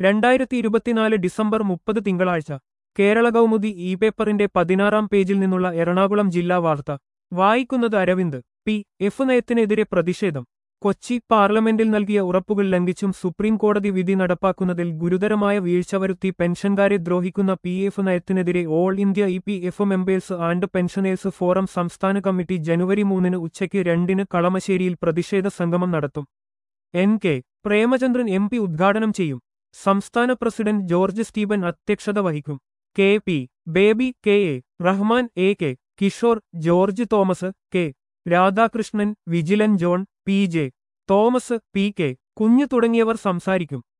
രണ്ടായിരത്തി ഇരുപത്തിനാല് ഡിസംബർ മുപ്പത് തിങ്കളാഴ്ച കേരള കൗമുദി ഇ പേപ്പറിന്റെ പതിനാറാം പേജിൽ നിന്നുള്ള എറണാകുളം ജില്ലാ വാർത്ത വായിക്കുന്നത് അരവിന്ദ് പി എഫ് നയത്തിനെതിരെ പ്രതിഷേധം കൊച്ചി പാർലമെന്റിൽ നൽകിയ ഉറപ്പുകൾ ലംഘിച്ചും സുപ്രീം കോടതി വിധി നടപ്പാക്കുന്നതിൽ ഗുരുതരമായ വീഴ്ച വരുത്തി പെൻഷൻകാരെ ദ്രോഹിക്കുന്ന പി എഫ് നയത്തിനെതിരെ all India E P F members and pensioners forum സംസ്ഥാന കമ്മിറ്റി ജനുവരി മൂന്നിന് ഉച്ചയ്ക്ക് രണ്ടിന് കളമശ്ശേരിയിൽ പ്രതിഷേധ സംഗമം നടത്തും N K Premachandran M P ഉദ്ഘാടനം ചെയ്യും സംസ്ഥാന പ്രസിഡന്റ് ജോർജ് സ്റ്റീബൻ അധ്യക്ഷത വഹിക്കും K P Baby K A Rahman A K Kishore George Thomas K Radhakrishnan Vigilan John P J Thomas P K Kunju തുടങ്ങിയവർ സംസാരിക്കും